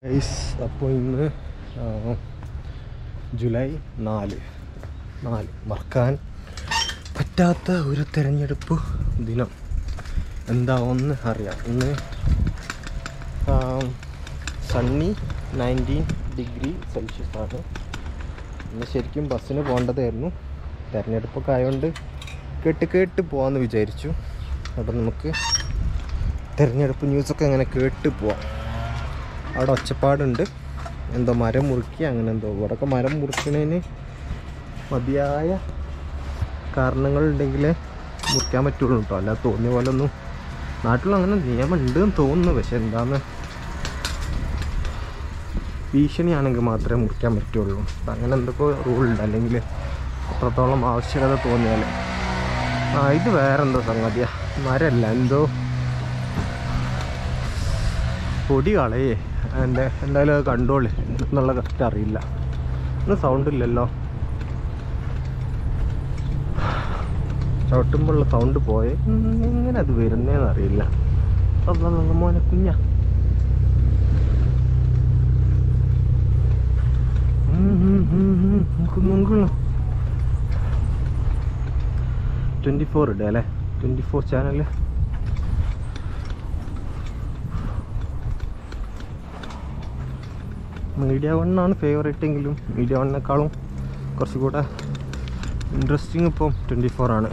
Guys അപ്പോൾ ഇന്ന് ആ, ജൂലൈ നാല് നാല് മറക്കാൻ പറ്റാത്ത ഒരു തിരഞ്ഞെടുപ്പ് ദിനം എന്താവുമെന്ന് അറിയാം ഇന്ന് ആ, സണ്ണി നയൻറ്റീൻ ഡിഗ്രി സെൽഷ്യസ് ആണ് ഇന്ന് ശരിക്കും ബസ്സിന് പോകേണ്ടതായിരുന്നു തിരഞ്ഞെടുപ്പൊക്കെ ആയതുകൊണ്ട് കേട്ട് കേട്ട് പോകാമെന്ന് വിചാരിച്ചു അപ്പം നമുക്ക് തിരഞ്ഞെടുപ്പ് ന്യൂസൊക്കെ അങ്ങനെ കേട്ട് പോവാം അവിടെ ഒച്ചപ്പാടുണ്ട് എന്തോ മരം മുറിക്കുക അങ്ങനെ എന്തോ ഇവിടെയൊക്കെ മരം മുറിക്കുന്നതിന് മതിയായ കാരണങ്ങളുണ്ടെങ്കിലേ മുറിക്കാൻ പറ്റുള്ളൂ കേട്ടോ അല്ലാതെ തോന്നിയ പോലെ ഒന്നും നാട്ടിൽ അങ്ങനെ നിയമം ഉണ്ട് എന്ന് തോന്നുന്നു പക്ഷെ എന്താന്ന് ഭീഷണിയാണെങ്കിൽ മാത്രമേ മുറിക്കാൻ പറ്റുള്ളൂ അപ്പം അങ്ങനെ എന്തൊക്കെ റൂളുണ്ട് അല്ലെങ്കിൽ അത്രത്തോളം ആവശ്യകത തോന്നിയാൽ ആ ഇത് വേറെന്തോ സംഗതിയാ മരമല്ല എന്തോ പൊടി കളയേ എൻ്റെ എന്തായാലും അത് കണ്ടോളി എന്നുള്ള കറക്റ്റ് അറിയില്ല ഇന്ന് സൗണ്ട് ഇല്ലല്ലോ ചവിട്ടുമ്പോഴുള്ള സൗണ്ട് പോയെ ഉം, എങ്ങനെ അത് വരുന്നേന്ന് അറിയില്ല അതൊന്നും മോനെ കുഞ്ഞ ട്വൻറ്റി ഫോർ ഇടുക അല്ലേ ട്വൻറ്റി ഫോർ ചാനല് മീഡിയ വണ്ണാണ് ഫേവറേറ്റ് എങ്കിലും മീഡിയ വണ്ണിനേക്കാളും കുറച്ചുകൂടെ ഇൻട്രസ്റ്റിംഗ് ഇപ്പം ട്വൻറ്റി ഫോർ ആണ്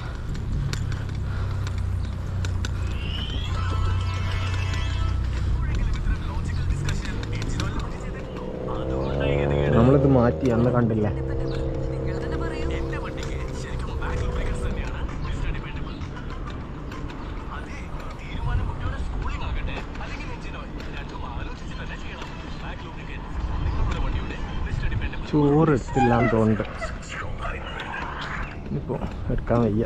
നമ്മളിത് മാറ്റി അന്ന് കണ്ടില്ലേ ചോറ് എടുത്തില്ല എന്ന് തോന്നുന്നുണ്ട് ഇപ്പോൾ എടുക്കാൻ വയ്യ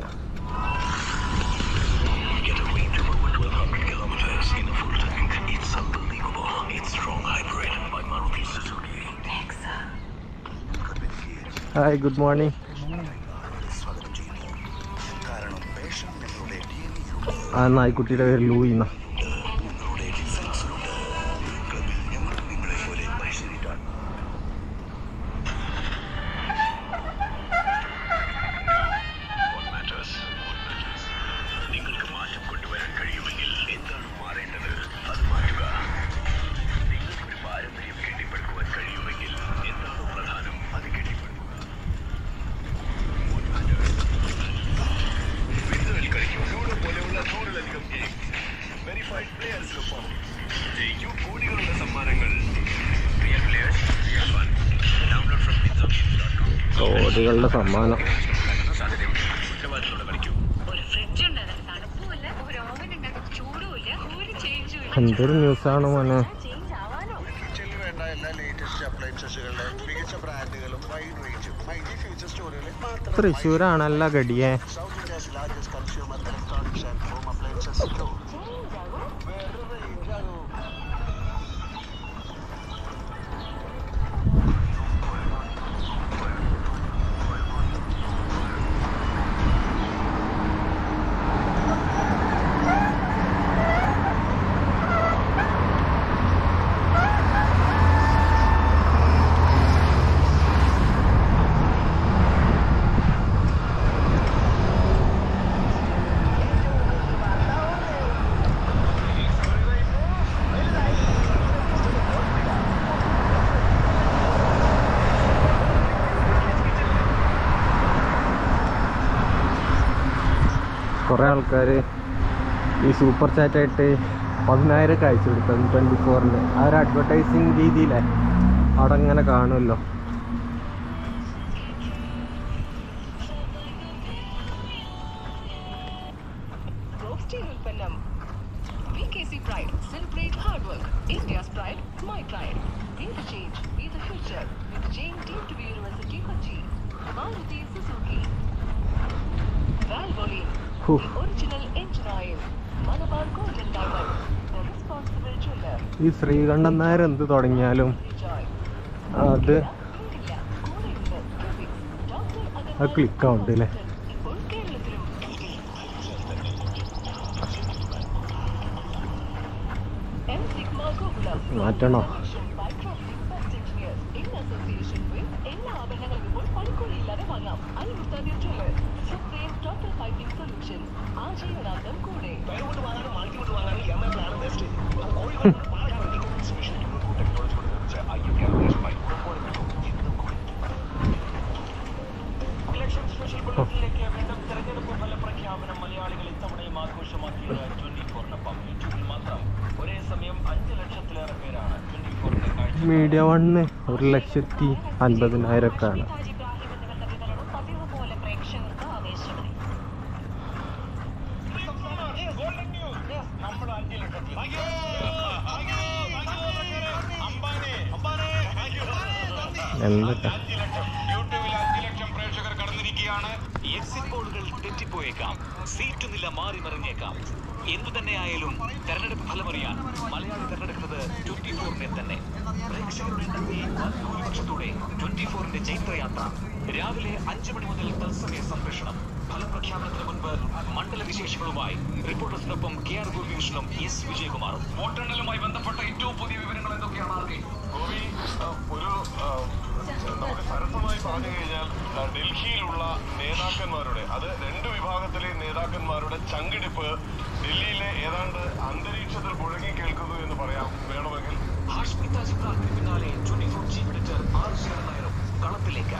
ഹായ് ഗുഡ് മോർണിംഗ് ആ നായ്ക്കുട്ടിയുടെ പേര് ലൂയി എന്നാ നിങ്ങൾക്ക് മാറ്റം കൊണ്ടുവരാൻ കഴിയുമെങ്കിൽ എന്താണ് മാറേണ്ടത് അത് മാറ്റുക നിങ്ങൾക്ക് ഒരു പാരമ്പര്യം കെട്ടിപ്പടുക്കുവാൻ കഴിയുമെങ്കിൽ എന്താണോ പ്രധാനം അത് കെട്ടിപ്പടുക്കുക വിരുന്നുകളിൽ കളിക്കും ലൂഡോ പോലെയുള്ള നൂറിലധികം ഗെയിംസ് വെരിഫൈഡ് പ്ലെയേഴ്സിനൊപ്പം ജയിക്കൂ കോടികളുടെ സമ്മാനങ്ങൾ real players real fun download from കോടികളുടെ സമ്മാനം സാധ്യതയുണ്ട് ഉത്തരവാദിത്തത്തോടെ കളിക്കൂ ഒരു ഫ്രിഡ്ജ് ഉണ്ട് അതിന് തണുപ്പുമില്ല ഒരു ഓവൻ ഉണ്ട് അതിന് ചൂടുമില്ല ഒരു ചേഞ്ചും ഇല്ല എന്തൊരു ന്യൂസാണ് മോനെ ചേഞ്ച് ആവാനോ കിച്ചണിൽ വേണ്ട എല്ലാ ലേറ്റസ്റ്റ് അപ്ലയൻസസുകളുടെ മികച്ച ബ്രാൻഡുകളും വൈഡ് റേഞ്ചും മൈജി ഫ്യൂച്ചർ സ്റ്റോറുകളിൽ മാത്രം തൃശ്ശൂരാണല്ലോ ഗടിയെ south India's largest consumer electronics and home appliances store change ആവോ വേറെ റേഞ്ച് ആണോ കുറേ ആൾക്കാർ ഈ സൂപ്പർ ചാറ്റായിട്ട് പതിനായിരം അയച്ചു കൊടുത്തത് ട്വൻറ്റി ഫോറിന് ആ ഒരു അഡ്വർടൈസിങ് രീതിയിലെ അവിടെ ഇങ്ങനെ കാണുമല്ലോ റോസ്റ്റീൻ ഉൽപ്പന്നം V K C pride celebrate hard work India's pride my pride be the change be the future with Jain deemed to be university Kochi Maruti Suzuki Valvoline ഹൂ. Original engine oil Malabar gold and diamond the responsible jeweller ഈ ശ്രീകണ്ഠൻ നായർ എന്ത് തുടങ്ങിയാലും ജോയ് അത് ഇല്ല കൂടെയുണ്ട് Cubics doctor അത് click ആവുന്നുണ്ട് അല്ലേ ഇപ്പോൾ കേരളത്തിലും എം സിഗ്മ ഗോകുലം മാറ്റണോ Mission by ജീവനാന്തം കൂടെ മീഡിയ വണ്ണ് ഒരു ലക്ഷത്തി അൻപതിനായിരമൊക്കെയാണ് പതിവ് പോലെ പ്രേക്ഷകർക്ക് ആവേശമായി എന്തൊക്കെ യൂട്യൂബിൽ അഞ്ച് ലക്ഷം പ്രേക്ഷകർ കടന്നിരിക്കുകയാണ് എക്സിറ്റ് പോളുകൾ തെറ്റിപ്പോയേക്കാം സീറ്റ് നില മാറി മറിഞ്ഞേക്കാം എന്തു തന്നെയായാലും തെരഞ്ഞെടുപ്പ് ഫലമറിയാൻ മലയാളി തെരഞ്ഞെടുക്കുന്നത് ട്വന്റി ഫോറിനെ തന്നെ പ്രേക്ഷകരുടെ എണ്ണത്തിൽ വൻ ഭൂരിപക്ഷത്തോടെ ട്വന്റി ഫോറിന്റെ ചൈത്രയാത്ര രാവിലെ അഞ്ചു മണി മുതൽ തത്സമയ സംപ്രേഷണം ഫലപ്രഖ്യാപനത്തിന് മുൻപ് മണ്ഡല വിശേഷങ്ങളുമായി റിപ്പോർട്ടേഴ്സിനൊപ്പം കെ ആർ ഗോപികൃഷ്ണനും എസ് വിജയകുമാറും വോട്ടെണ്ണലുമായി ബന്ധപ്പെട്ട ഏറ്റവും പുതിയ വിവരങ്ങൾ എന്തൊക്കെയാണ് ആർക്കെ ഗോപി ആ, ഒരു ആ, നമുക്ക് സരസമായി പറഞ്ഞു കഴിഞ്ഞാൽ ആ, ഡൽഹിയിലുള്ള നേതാക്കന്മാരുടെ അത് രണ്ട് വിഭാഗത്തിലെ നേതാക്കന്മാരുടെ ചങ്കിടിപ്പ് ഡൽഹിയിലെ ഏതാണ്ട് അന്തരീക്ഷത്തിൽ മുഴങ്ങി കേൾക്കുന്നു എന്ന് പറയാം വേണമെങ്കിൽ ഹാഷ്മി താജ് പ്രാർത്ഥന പിന്നാലെ twenty four chief editor R Saran നായരും കളത്തിലേക്ക്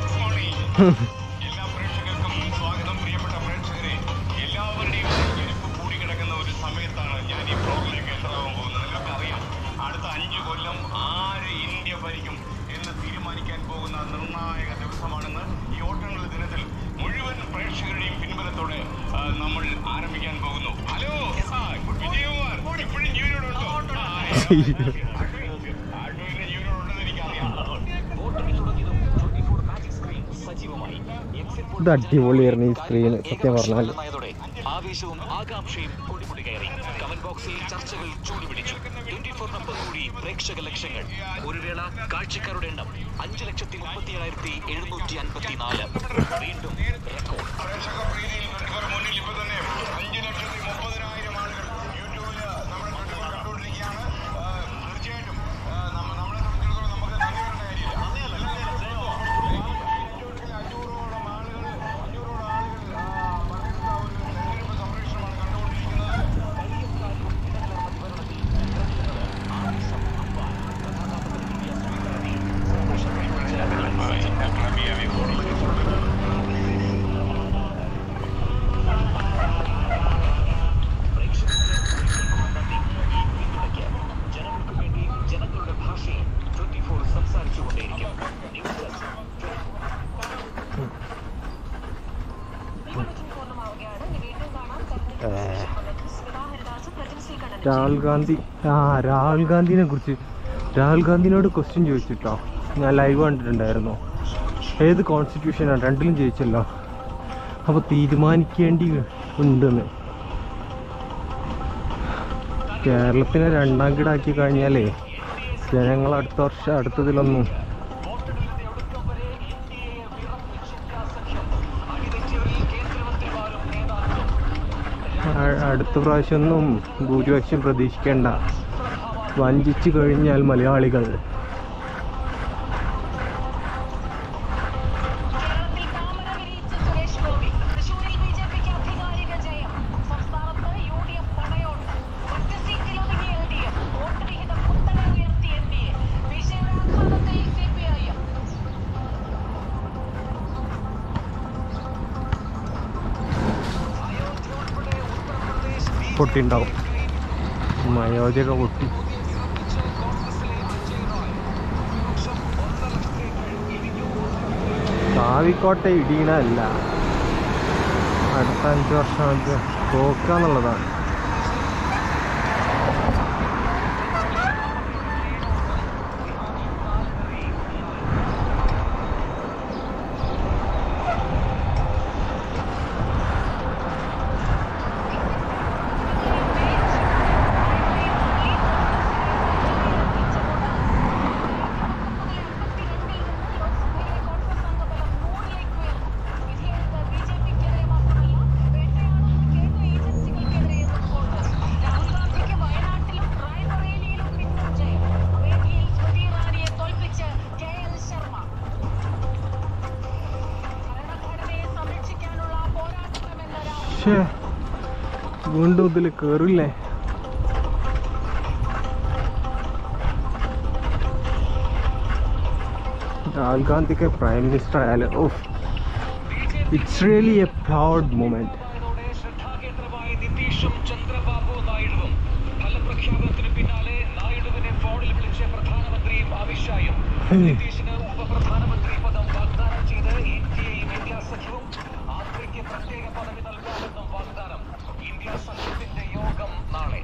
എല്ലാ പ്രേക്ഷകർക്കും സ്വാഗതം പ്രിയപ്പെട്ട പ്രേക്ഷകരെ എല്ലാവരുടെയും ഞെരുപ്പ് കൂടി കിടക്കുന്ന ഒരു സമയത്താണ് ഞാൻ ഈ പ്രോഗ്രാമിലേക്ക് എത്താൻ പോകുന്നത് നിങ്ങൾക്ക് അറിയാം അടുത്ത അഞ്ചു കൊല്ലം ആര് ഇന്ത്യ ഭരിക്കും എന്ന് തീരുമാനിക്കാൻ പോകുന്ന നിർണായക ദിവസമാണെന്ന് ഈ ഓട്ടങ്ങളുടെ ദിനത്തിൽ മുഴുവൻ പ്രേക്ഷകരുടെയും പിൻബലത്തോടെ ആ, നമ്മൾ ആരംഭിക്കാൻ പോകുന്നു ഹലോ ആ, വിജയകുമാർ ഇപ്പോഴും ജീവനോടുണ്ടോ ആ, അഡ്വൈന്റെ ജീവനോടുണ്ടെന്ന് എനിക്കറിയാം വോട്ടെണ്ണൽ തുടങ്ങിയതും ട്വന്റി ഫോർ മാജിക് സ്ക്രീൻ സജീവമായി എക്സിറ്റ് പോൾ ഇത് അടിപൊളിയായിരുന്നു ഈ സ്ക്രീൻ സത്യം പറഞ്ഞാൽ ഏകപക്ഷീയമായതോടെ ആവേശവും ആകാംക്ഷയും കൊടിമുടി കയറി കമന്റ് ബോക്സിൽ ചർച്ചകൾ ചൂടുപിടിച്ചു ട്വന്റി ഫോറിനൊപ്പം കൂടി പ്രേക്ഷക ലക്ഷങ്ങൾ ഒരു വേള കാഴ്ചക്കാരുടെ എണ്ണം അഞ്ച് ലക്ഷത്തി മുപ്പത്തി ഏഴായിരത്തി എഴുന്നൂറ്റി അൻപത്തി നാല് വീണ്ടും റെക്കോർഡ് പ്രേക്ഷക പ്രീതിയിൽ ട്വന്റി മുന്നിൽ ഇപ്പൊ തന്നെ അഞ്ച് ലക്ഷത്തി മുപ്പതിനായിരം ആളുകൾ യൂട്യൂബിൽ നമ്മുടെ ട്വന്റി കണ്ടുകൊണ്ടിരിക്കുകയാണ് ആ, തീർച്ചയായിട്ടും ആ, നമ്മ- നമ്മളെ സംബന്ധിച്ചിടത്തോളം നമുക്ക് നന്ദി പറയേണ്ട കാര്യമില്ല അഞ്ഞൂറോളം ആളുകൾ അഞ്ഞൂറോളം ആളുകൾ ആ, പങ്കെടുത്ത ഒരു തെരഞ്ഞെടുപ്പ് സംപ്രേഷണമാണ് കണ്ടുകൊണ്ടിരിക്കുന്നത് ജനങ്ങൾക്ക് വേണ്ടി ജനങ്ങളുടെ ഭാഷയിൽ ട്വന്റി ഫോർ സംസാരിച്ചുകൊണ്ടേയിരിക്കും ന്യൂസ് ഡെസ്ക് ബുള്ളറ്റിൻ പൂർണ്ണമാവുകയാണ് ഇനി വീണ്ടും കാണാം തെരഞ്ഞെടുപ്പ് സ്മിത ഹരിദാസും പ്രജിൻ സി കണ്ണനും രാഹുൽ ഗാന്ധി ആ രാഹുൽ ഗാന്ധിനെ കുറിച്ച് രാഹുൽ ഗാന്ധിനോട് ക്വസ്റ്റ്യൻ ചോദിച്ചിട്ടോ ഞാൻ ലൈവ് കണ്ടിട്ടുണ്ടായിരുന്നു ഏത് കോൺസ്റ്റിറ്റ്യൂഷനാണ് രണ്ടിലും ജയിച്ചല്ലോ അപ്പോൾ തീരുമാനിക്കേണ്ടി ഉണ്ടെന്ന് കേരളത്തിനെ രണ്ടാം കിടാക്കി കഴിഞ്ഞാലേ ജനങ്ങൾ അടുത്ത വർഷം അടുത്തതിലൊന്നും അ- അടുത്ത പ്രാവശ്യമൊന്നും ഭൂരിപക്ഷം പ്രതീക്ഷിക്കേണ്ട വഞ്ചിച്ചു കഴിഞ്ഞാൽ മലയാളികൾ കേരളത്തിൽ താമര വിരിയിച്ച സുരേഷ് ഗോപി തൃശൂരിൽ ബി ജെ പിക്ക് അധികാരിക ജയം സംസ്ഥാനത്ത് യു ഡി എഫ് പടയോട്ട് ഒറ്റ സീറ്റിൽ ഒതുങ്ങി എൽ ഡി എഫ് വോട്ട് വിഹിതം കുത്തനെ ഉയർത്തി എൻ ഡി എ വിജയാഘാതത്തിൽ സി പി ഐ എം പൊട്ടിണ്ടാവും മയോജക പൊട്ടി കാവിക്കോട്ടെ ഇടിയണല്ല അടുത്ത അഞ്ച് വർഷം അത് തോക്കാന്നുള്ളതാണ് പക്ഷേ വീണ്ടും ഇതിൽ കയറില്ലേ രാഹുൽ ഗാന്ധിക്ക് പ്രൈം മിനിസ്റ്റർ ആയാലും of it's really a proud moment ഇതോടെ ശ്രദ്ധാകേന്ദ്രമായി നിതീഷും ചന്ദ്രബാബു നായിഡുവും ഫലപ്രഖ്യാപനത്തിന് പിന്നാലെ നായിഡുവിനെ ഫോണിൽ വിളിച്ച പ്രധാനമന്ത്രിയും അമിത്ഷായും നിതീഷിന് ഉപപ്രധാനമന്ത്രി പദം വാഗ്ദാനം ചെയ്ത് ഇന്ത്യയും ഇന്ത്യ സഖ്യവും ആഗ്രയ്ക്ക് പ്രത്യേക പദവി നൽകാമെന്നും വാഗ്ദാനം ഇന്ത്യ സഖ്യത്തിന്റെ യോഗം നാളെ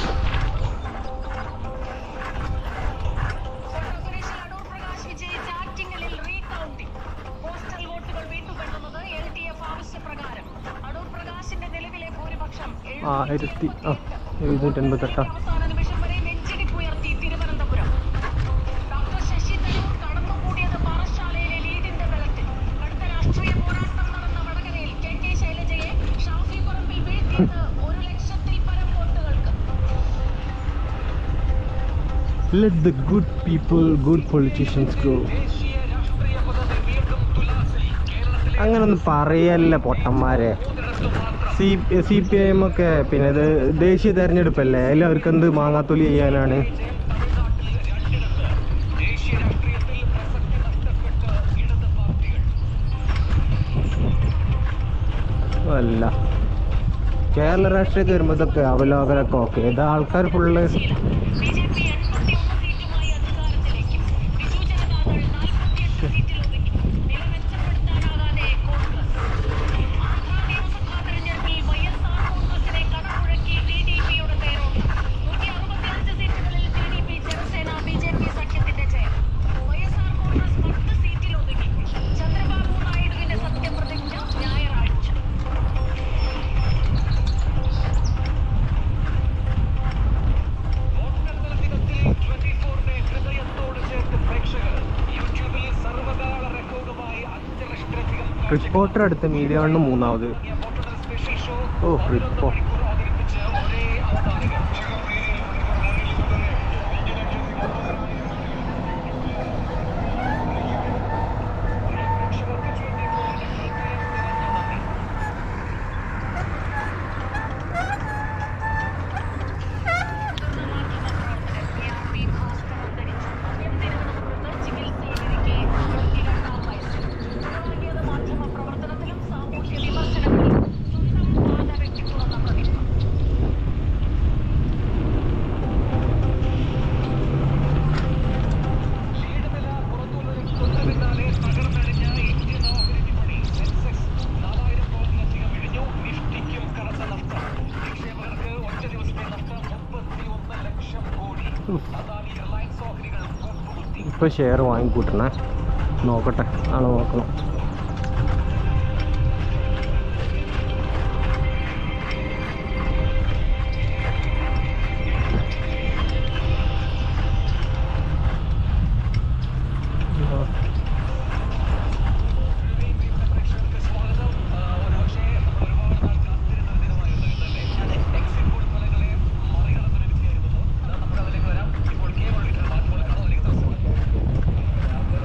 സുരേഷിൽ അടൂർ പ്രകാശ് വിജയിച്ച ആറ്റിങ്ങലിൽ റീകൗണ്ടിംഗ് പോസ്റ്റൽ വോട്ടുകൾ വീണ്ടും എണ്ണുന്നത് എൽ ഡി എഫ് ആവശ്യപ്രകാരം അടൂർ പ്രകാശിന്റെ നിലവിലെ ഭൂരിപക്ഷം ആയിരത്തി ആ എഴുന്നൂറ്റി എൺപത്തെട്ടാ അവസാന നിമിഷം വരെ നെഞ്ചിടിപ്പുയർത്തി തിരുവനന്തപുരം ഡോക്ടർ ശശി തരൂർ കടന്നുകൂടിയത് പാറശാലയിലെ ലീഡിന്റെ ബലത്തിൽ കടുത്ത രാഷ്ട്രീയ പോരാട്ടം നടന്ന വടകരയിൽ കെ കെ ശൈലജയെ ഷാഫി പറമ്പിൽ വീഴ്ത്തിയത് ഒരു ലക്ഷത്തിൽ പരം വോട്ടുകൾക്ക് let the good people good politicians go ദേശീയ രാഷ്ട്രീയ പദവി വീണ്ടും തുലാസിൽ കേരളത്തിലെ അങ്ങനൊന്നും പറയല്ല പൊട്ടന്മാരെ മൂന്നിടത്തു മാത്രം C C P I M ഒക്കെ പിന്നെ ഇത് ദേശീയ തെരഞ്ഞെടുപ്പല്ലേ എല്ലാവർക്കും എന്ത് മാങ്ങാത്തൊലി ചെയ്യാനാണ് തമിഴ്നാട്ടിൽ രണ്ടിടത്ത് ദേശീയ രാഷ്ട്രീയത്തിൽ പ്രസക്തി നഷ്ടപ്പെട്ട് ഇടത് പാർട്ടികൾ അല്ല കേരള രാഷ്ട്രീയത്തിൽ വരുമ്പോൾ ഇതൊക്കെ അവലോകനമൊക്കെ ഓക്കെ ഇത് ആൾക്കാർ ഫുള്ള് ബി ജെ പി എൺപത്തിയൊന്ന് സീറ്റുമായി അധികാരത്തിലേക്ക് ബിജു ജനതാദൾ നാൽപ്പത്തിയെട്ട് സീറ്റിൽ ഒതുക്കി നില മെച്ചപ്പെടുത്താനാകാതെ കോൺഗ്രസ് ആന്ധ്ര നിയമസഭാ തെരഞ്ഞെടുപ്പിൽ വൈ എസ് ആർ കോൺഗ്രസിനെ കടമുഴക്കി ടി ഡി പിയുടെ പേരോട്ടം നൂറ്റി അറുപത്തിയഞ്ച് സീറ്റുകളിൽ T D P Janasena B J P സഖ്യത്തിന്റെ ജയം വൈ എസ് ആർ കോൺഗ്രസ് പത്ത് സീറ്റിൽ ഒതുക്കി ചന്ദ്രബാബു നായിഡുവിന്റെ സത്യപ്രതിജ്ഞ ഞായറാഴ്ച വോട്ടെണ്ണൽ ദിനത്തിൽ 24-നെ ഹൃദയത്തോട് ചേർത്ത് പ്രേക്ഷകർ യൂട്യൂബിൽ സർവകാല റെക്കോർഡുമായി അഞ്ച് ലക്ഷത്തിലധികം റിപ്പോർട്ടർ അടുത്ത മീഡിയ വണ്ണ് മൂന്നാമത് വോട്ടെണ്ണൽ സ്പെഷ്യൽ ഷോ ഓ, പതിനൊന്ന് റിപ്പോ. മണിക്കൂർ അവതരിപ്പിച്ച ഒരേ അവതാരകർ പ്രേക്ഷകർക്ക് 24-ന് ഹൃദയം നിറഞ്ഞ നന്ദി മാധ്യമപ്രവർത്തനത്തിലും സാമൂഹ്യ വിമർശനത്തിലും സ്വന്തം പാത വെട്ടി തുറന്ന പ്രതിഭ ലീഡ് നില പുറത്തുവരുന്ന പിന്നാലെ തകർന്നടിഞ്ഞ ഇന്ത്യൻ ഓഹരി വിപണി സെൻസെക്സ് നാലായിരം പോയിന്റിലധികം ഇടിഞ്ഞു നിഫ്റ്റിക്കും കനത്ത നഷ്ടം നിക്ഷേപകർക്ക് ഒറ്റ ദിവസത്തെ നഷ്ടം മുപ്പത്തിയൊന്ന് ലക്ഷം കോടി അദാനി റിലയൻസ് ഓഹരികൾ കൂപ്പുകുത്തി ഇപ്പം ഷെയർ വാങ്ങിക്കൂട്ടണേ നോക്കട്ടെ നാളെ നോക്കണം പ്രേക്ഷകർക്ക് സ്വാഗതം ഒരുപക്ഷെ നമ്മൾ ഒരുപാട് നാൾ കാത്തിരുന്ന ഒരു ദിനമായിരുന്നു ഇന്നല്ലേ എക്സിറ്റ് പോൾ ഫലങ്ങളെ മറികടന്നൊരു വിധിയായിരുന്നു നമുക്ക് അതിലേക്ക് വരാം ഇപ്പോൾ കെ മുരളീധരൻ മാധ്യമങ്ങളാണ് അതിലേക്ക് തത്സമയം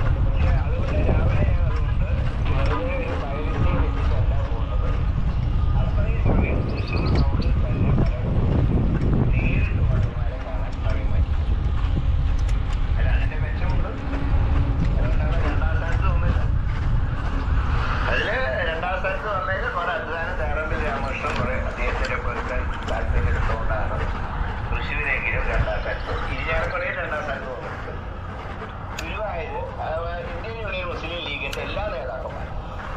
അതില് രണ്ടാം സ്ഥാനത്ത് വന്നേക്ക് കുറെ അധ്വാനം തേറമ്പിൽ രാമകൃഷ്ണൻ കുറെ അദ്ദേഹത്തിന്റെ പൊരുത്തൻ താല്പര്യമെടുത്തുകൊണ്ടാണ് തൃശ്ശൂരെങ്കിലും രണ്ടാം സ്ഥാനത്ത് ഇരിഞ്ഞാലക്കുടയിൽ രണ്ടാം സ്ഥാനത്ത് വന്നിട്ടുണ്ട് ഗുരുവായൂർ അഥവാ ഇന്ത്യൻ യൂണിയൻ മുസ്ലിം ലീഗിന്റെ എല്ലാ നേതാക്കന്മാരും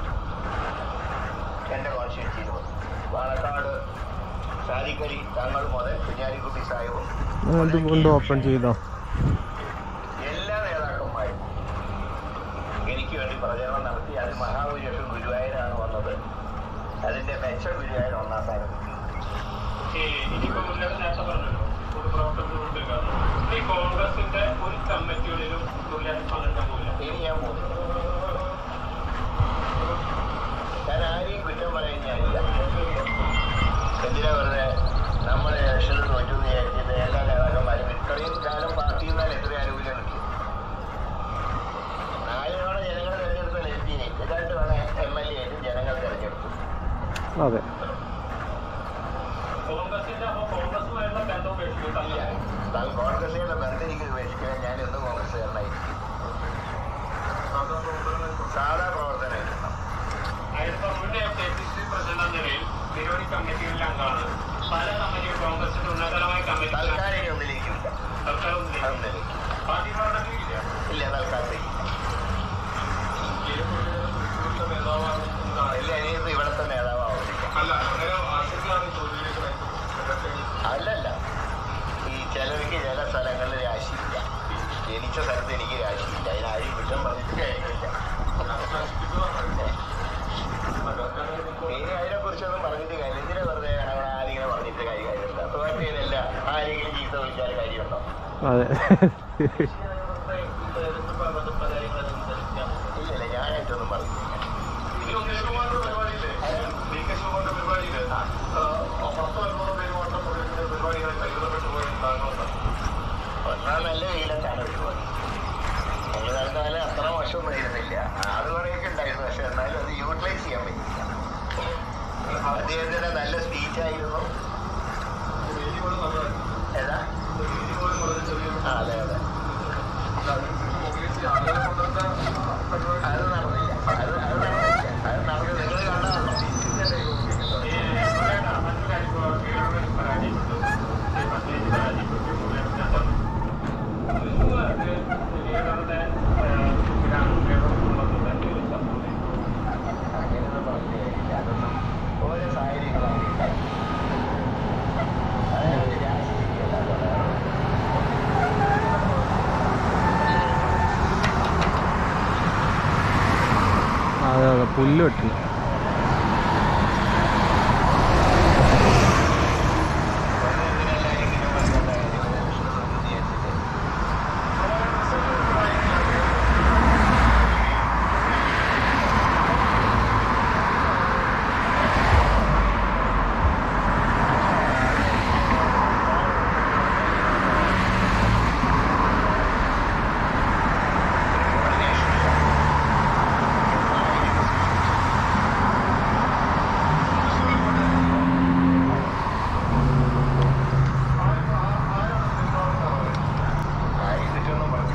എന്റെ കോൺസ്റ്റിറ്റ്യൂൻസിയിൽ വന്നു പാലക്കാട് സാദിഖലി തങ്ങൾ മുതൽ കുഞ്ഞാലിക്കുട്ടി സാഹിബും അത് വീണ്ടും ഓപ്പൺ ചെയ്തോ എല്ലാ നേതാക്കന്മാരും എനിക്ക് വേണ്ടി പ്രചരണം നടത്തി അത് മഹാഭൂരിപക്ഷം ഗുരുവായൂരാണ് വന്നത് അതിന്റെ മെച്ചം ഗുരുവായൂർ ഒന്നാം സ്ഥാനം ഇനിയിപ്പോ മുന്നോട്ട് നേരത്തെ പറഞ്ഞല്ലോ പൊതുപ്രവർത്തകരുടെ കാരണം ഈ കോൺഗ്രസിന്റെ ഒരു കമ്മിറ്റികളിലും മുരളിയാൻ പങ്കെടുക്കാൻ പോകില്ല ഇനി ഞാൻ പോകുന്നു ഞാൻ ആരെയും കുറ്റം പറയാൻ ഞാനില്ല എന്തിനാ വെറുതെ നമ്മുടെ ഇലക്ഷനിൽ തോറ്റു എന്ന് വിചാരിച്ചിട്ട് എല്ലാ നേതാക്കന്മാരും ഇത്രയും കാലം പാർട്ടിയിൽ നിന്നാൽ എത്ര ആനുകൂല്യം കിട്ടി നാല് തവണ ജനങ്ങൾ തെരഞ്ഞെടുത്ത എം പിനെ രണ്ട് തവണ എം എൽ എ ആയിട്ടും ജനങ്ങൾ തെരഞ്ഞെടുത്തു അതെ അപ്പോൾ കോൺഗ്രസിന്റെ വെറുതെ എനിക്ക് ഉപേക്ഷിക്കാൻ ഞാൻ എന്നും കോൺഗ്രസ്സുകാരനായിരിക്കും സാധാ പ്രവർത്തനമായിരുന്നു അതിപ്പോ മുന്നേ കെ പി സി പ്രസിഡന്റ് എന്ന നിലയിൽ നിരവധി കമ്മിറ്റികളിലെ അംഗമാണ് പല കമ്മിറ്റിയും കോൺഗ്രസിന്റെ ഉന്നതതലമായ കമ്മിറ്റി തൽക്കാലിക ഒന്നിലേക്കില്ല സർക്കാരൊന്നും അതൊന്നിലേക്ക് പാർട്ടി പ്രവർത്തനം ഇല്ല ഇല്ല തൽക്കാലത്തേക്ക് ഇല്ല ഇനിയിപ്പോ ഇവിടുത്തെ നേതാവ് ആവർത്തിക്കാം അല്ല അങ്ങനെ ആശങ്കയാണ് ചോദ്യത്തിലേക്ക് അല്ലല്ല ഈ ചിലർക്ക് ചില സ്ഥലങ്ങളിൽ രാശിയില്ല ജനിച്ച സ്ഥലത്ത് എനിക്ക് രാശിയില്ല അതിനാരും കുറ്റം പറഞ്ഞിട്ട് കാര്യമില്ല ഇനി അതിനെ കുറിച്ചൊന്നും പറഞ്ഞിട്ട് കാര്യം എന്തിനാ വെറുതെ അവിടെ ആരിങ്ങനെ പറഞ്ഞിട്ട് കാര്യം കാര്യമില്ല പാർട്ടിയിലല്ല ആരെങ്കിലും ചീത്ത വിളിച്ചാൽ കാര്യമുണ്ടോ അതെ ഇല്ലല്ല ഞാനായിട്ടൊന്നും പറഞ്ഞില്ല ഒന്നാം നല്ല വെയിലത്താണ് പരിപാടി ഞങ്ങൾ നടന്നാലും അത്ര മോശമൊന്നും ആയിരുന്നില്ല ആളുകളെയൊക്കെ ഉണ്ടായിരുന്നു പക്ഷെ എന്നാലും അത് യൂട്ടിലൈസ് ചെയ്യാൻ പറ്റില്ല അദ്ദേഹത്തിന്റെ നല്ല സ്പീച്ചായിരുന്നു ഏതാ ആ അതെ അതെ അത് നടന്നില്ല അത് അത് നടന്നില്ല അത് നടന്നു നിങ്ങൾ കണ്ടതാണോ അങ്ങനെയൊന്നും പറഞ്ഞു കഴിഞ്ഞില്ല അതൊന്നും ഓരോ സാഹചര്യങ്ങളാണ് ഉണ്ടായി. അതായത് രാഷ്ട്രീയമല്ല അതാണ്. അതെ അതെ പുല്ല് വെട്ടണം ആയിരത്തിയൊന്നും പറഞ്ഞു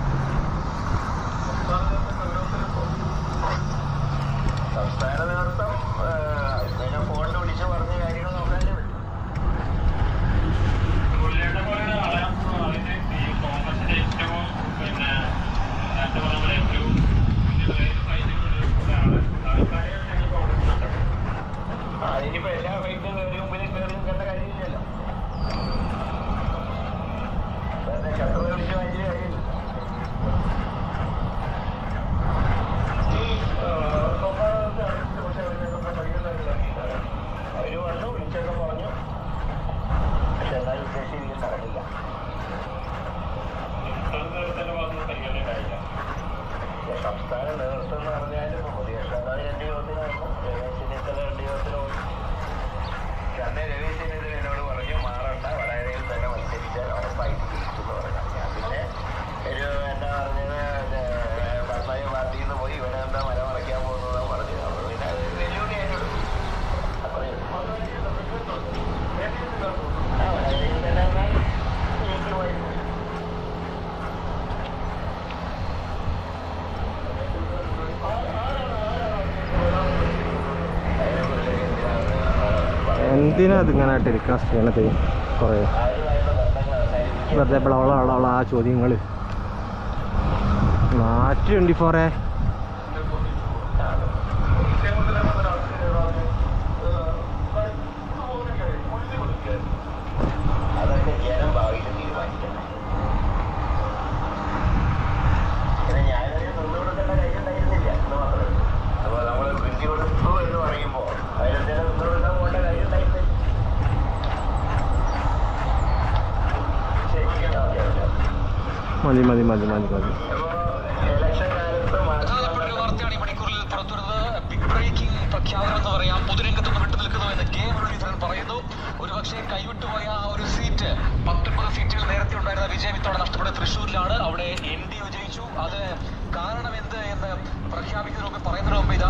സംസ്ഥാന നേതൃത്വം പിന്നെ ഫോണിൽ വിളിച്ച് പറഞ്ഞ കാര്യങ്ങൾ നോക്കാനേ പറ്റും പുള്ളിയുടെ പോലെ ആളെ അതിന് ഈ കോൺഗ്രസിന്റെ ഏറ്റവും പിന്നെ എന്താ പറയുക ഏറ്റവും ഒരാള് ആൾക്കാരെ ഞങ്ങൾ കോൺഗ്രസിലുണ്ട് അതിനിപ്പോ എല്ലാ വൈദ്യുതി കയറി മുമ്പിൽ കയറി നിൽക്കേണ്ട കാര്യമില്ലല്ലോ വെറുതെ ശത്രു വിളിച്ച് വാങ്ങിച്ച കാര്യമില്ല അവര് വന്നു വിളിച്ചൊക്കെ പറഞ്ഞു പക്ഷെ എന്നാലും ഉദ്ദേശിച്ചിരിക്കും നടന്നില്ല സംസ്ഥാന ഭാഗത്ത് പരിഗണന ഉണ്ടായില്ല സംസ്ഥാന നേതൃത്വം എന്ന് പറഞ്ഞാൽ ഇപ്പൊ പ്രതിപക്ഷ നേതാവ് രണ്ട് യോഗത്തിനായിരുന്നു രമേശ് ചെന്നിത്തല രണ്ട് യോഗത്തിന് പോയി പക്ഷെ അന്ന് രമേശ് ചെന്നിത്തല എന്നോട് പറഞ്ഞു മാറണ്ട വടകരയിൽ തന്നെ മത്സരിച്ചാൽ ഉറപ്പായിട്ട് ജയിക്കുമെന്ന് പറഞ്ഞു ഞാൻ പിന്നെ ഒരു എന്താ പറഞ്ഞത് പത്തായ പാർട്ടിയിൽ നിന്ന് പോയി ഇവനെ എന്താ മല മറയ്ക്കാൻ പോകുന്നതാണ് പറഞ്ഞു അപ്പോൾ പിന്നെ അത് വെല്ലുവിളി ആയിട്ട് അത്രയേ ഉള്ളൂ. ആ വടകരയിൽ തന്നെ എന്നാൽ ജയിക്കുമായിരുന്നു എന്തിനാ ഇതിങ്ങനെ ടെലികാസ്റ്റ് ചെയ്യണത് കുറേ വെറുതെ ബ്ലവള ആ ചോദ്യങ്ങൾ മാറ്റി ട്വൻറ്റി ഫോറേ അതൊക്കെ ജനം ഭാവിയിൽ തീരുമാനിക്കണം പിന്നെ ഞാനൊരു നിന്ന് കൊടുക്കേണ്ട കാര്യം ഉണ്ടായിരുന്നില്ല എന്ന് മാത്രമേ ഉള്ളൂ. അപ്പോൾ നമ്മൾ പിന്തി കൊടുത്തു എന്ന് പറയുമ്പോൾ അതിലെന്തെങ്കിലും നിന്ന് കൊടുക്കാൻ പോകേണ്ട കാര്യം ഉണ്ടായിരുന്നില്ല ശരിക്കും ആവശ്യമില്ല മതി മതി മതി മതി മതി അപ്പോൾ ഇലക്ഷൻ കാലത്ത് പ്രധാനപ്പെട്ട ഒരു വാർത്തയാണ് ഈ മണിക്കൂറിൽ പുറത്തുവരുന്നത് ബിഗ് ബ്രേക്കിംഗ് പ്രഖ്യാപനം എന്ന് പറയാം പൊതുരംഗത്ത് നിന്ന് വിട്ടു നിൽക്കുന്നു എന്ന് കെ മുരളീധരൻ പറയുന്നു ഒരുപക്ഷെ കൈവിട്ടുപോയ ആ ഒരു സീറ്റ് പത്തൊൻപത് സീറ്റുകൾ നേരത്തെ ഉണ്ടായിരുന്ന വിജയം ഇത്തവണ നഷ്ടപ്പെട്ട തൃശ്ശൂരിലാണ് അവിടെ എൻ ഡി വിജയിച്ചു അത് കാരണം എന്ത് എന്ന് പ്രഖ്യാപിക്കുന്നതിന് മുമ്പ് പറയുന്നതിന് മുമ്പ് ഇതാ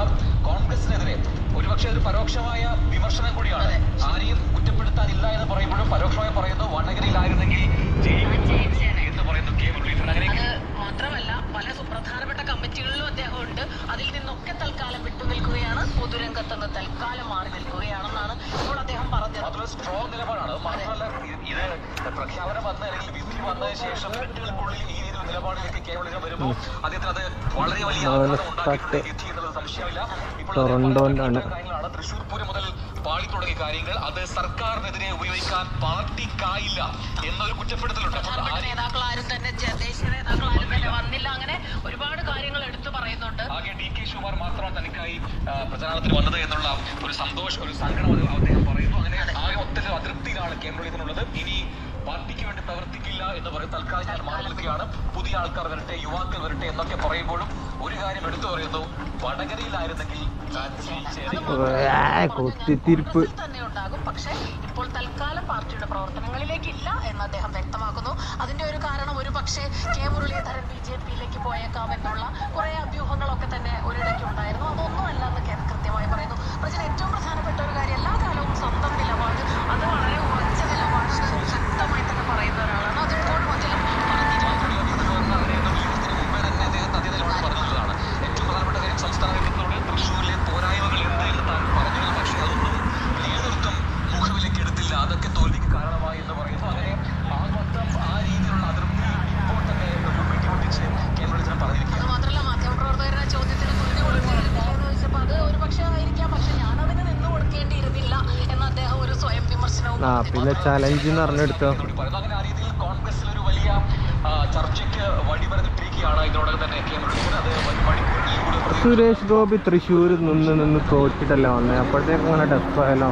കോൺഗ്രസിനെതിരെ ഒരുപക്ഷെ ഒരു പരോക്ഷമായ വിമർശനം കൂടിയാണ് ആരെയും കുറ്റപ്പെടുത്താനില്ല എന്ന് പറയുമ്പോഴും പരോക്ഷമായി പറയുന്നു വടകരയിലായിരുന്നെങ്കിൽ ജയിച്ചേനെ എന്ന് പറയുന്നു കെ മുരളീധരൻ അങ്ങനെ അത് മാത്രമല്ല പല സുപ്രധാനപ്പെട്ട കമ്മിറ്റികളിലും അദ്ദേഹം ഉണ്ട് അതിൽ നിന്നൊക്കെ തൽക്കാലം വിട്ടുനിൽക്കുകയാണ് പൊതുരംഗത്ത് നിന്ന് തൽക്കാലം മാറി നിൽക്കുകയാണെന്നാണ് ഇപ്പോൾ അദ്ദേഹം പറഞ്ഞത് മാത്രമല്ല സ്ട്രോങ് നിലപാടാണ് അത് മാത്രമല്ല ഇത് ഇത് പ്രഖ്യാപനം വന്ന അല്ലെങ്കിൽ വിധി വന്നതിന് ശേഷം മിനിറ്റുകൾക്കുള്ളിൽ ഈ രീതിയിൽ നിലപാടിലേക്ക് കേരളം വരുമ്പോൾ അദ്ദേഹത്തിന് അത് വളരെ വലിയ അവന് ആഘാതം ഉണ്ടാക്കിയിട്ടുണ്ട് തട്ട് വിധി എന്നുള്ളത് സംശയമില്ല ഇപ്പോൾ ടൊറന്റോയിലാണ്. കാര്യങ്ങളാണ് തൃശ്ശൂർ പൂരം മുതൽ പാളി തുടങ്ങിയ കാര്യങ്ങൾ അത് സർക്കാരിനെതിരെ ഉപയോഗിക്കാൻ പാർട്ടിക്കായില്ല എന്നൊരു കുറ്റപ്പെടുത്തലുണ്ട് അപ്പോൾ പ്രധാനപ്പെട്ട ആരെയും നേതാക്കൾ ആരും തന്നെ ചെ- ദേശീയ നേതാക്കൾ ആരും തന്നെ വന്നില്ല അങ്ങനെ ഒരുപാട് കാര്യങ്ങൾ എടുത്തു പറയുന്നുണ്ട് ആകെ ഡി കെ ശിവകുമാർ മാത്രമാണ് തനിക്കായി ആ, പ്രചാരണത്തിന് വന്നത് എന്നുള്ള ഒരു സന്തോഷം ഒരു സങ്കടം അത് അദ്ദേഹം പറയുന്നു അങ്ങനെ ആകെ ഒത്തിരി അതൃപ്തിയിലാണ് കെ മുരളീധരനുള്ളത് ഇനി പാർട്ടിക്ക് വേണ്ടി പ്രവർത്തിക്കില്ല എന്ന് പറയും തൽക്കാലം ഞാൻ മാറി നിൽക്കുകയാണ് പുതിയ ആൾക്കാർ വരട്ടെ യുവാക്കൾ വരട്ടെ എന്നൊക്കെ പറയുമ്പോഴും ഒരു കാര്യം എടുത്തു പറയുന്നു വടകരയിലായിരുന്നെങ്കിൽ താൻ ജയിച്ചേനെ. ഏ, കുത്തിത്തിരിപ്പ് ഇതിൽ തന്നെ ഉണ്ടാകും പക്ഷേ ഇപ്പോൾ തൽക്കാലം പാർട്ടിയുടെ പ്രവർത്തനങ്ങളിലേക്കില്ല എന്ന് അദ്ദേഹം വ്യക്തമാക്കുന്നു അതിന്റെ ഒരു കാരണം ഒരു പക്ഷേ കെ മുരളീധരൻ ബി ജെ പിയിലേക്ക് പോയേക്കാം എന്നുള്ള കുറെ അഭ്യൂഹങ്ങളൊക്കെ തന്നെ ഒരിടയ്ക്ക് ഉണ്ടായിരുന്നു അതൊന്നുമല്ല എന്ന് കെ- കൃത്യമായി പറയുന്നു പക്ഷേ ഏറ്റവും പ്രധാനപ്പെട്ട ഒരു കാര്യം എല്ലാ കാലവും സ്വന്തം നിലപാട് അത് വളരെ ഉറച്ച നിലപാട് ശക്തമായി തന്നെ പറയുന്ന ഒരാളാണ് അത് എപ്പോഴും അതിലും പറഞ്ഞിട്ടുണ്ട് അങ്ങനെയൊന്നും വിളിക്കുന്നതിന് മുമ്പേ തന്നെ അദ്ദേഹം അതേ നിലപാട് പറഞ്ഞിട്ടുള്ളതാണ് ഏറ്റവും പ്രധാനപ്പെട്ട കാര്യം സംസ്ഥാന നേതൃത്വത്തോട് തൃശ്ശൂരിലെ പോരായ്മകൾ എന്ത് എന്ന് താൻ പറഞ്ഞിരുന്നു പക്ഷേ അതൊന്നും നേതൃത്വം മുഖവിലേക്ക് എടുത്തില്ല അതൊക്കെ തോൽവിക്ക് കാരണമായി എന്ന് പറയുന്നു അങ്ങനെ ആ മൊത്തം ആ രീതിയിലുള്ള അതൃപ്തി ഇപ്പോൾ തന്നെ ഒരു വെട്ടിപ്പൊട്ടിച്ച് കേന്ദ്രത്തിന് പറഞ്ഞിരിക്കുകയാണ് അത് മാത്രമല്ല മാധ്യമപ്രവർത്തകരുടെ ചോദ്യത്തിന് മറുപടി കൊടുത്തിരുന്നില്ല എന്ന് ചോദിച്ചപ്പോൾ അത് ഒരു പക്ഷേ ആയിരിക്കാം പക്ഷെ ഞാൻ അതിന് നിന്ന് കൊടുക്കേണ്ടിയിരുന്നില്ല എന്ന് അദ്ദേഹം ഒരു സ്വയം വിമർശനവും ആ പിന്നെ ചലഞ്ച് എന്ന് പറഞ്ഞെടുത്തോ എന്നോട് പറയുന്നു അങ്ങനെ ആ രീതിയിൽ കോൺഗ്രസിൽ ഒരു വലിയ ആ, ചർച്ചയ്ക്ക് വഴിമരുന്നിട്ടിരിക്കുകയാണ് ഇതിനോടകം തന്നെ കെ മുരളീധരൻ അത് വരും മണിക്കൂറുകളിൽ കൂടുതൽ പ്രതി- സുരേഷ് ഗോപി തൃശ്ശൂർ നിന്ന് നിന്ന് തോറ്റിട്ടല്ല വന്നത് അപ്പോഴത്തേക്ക് അങ്ങനെ ഡെസ്പായാലോ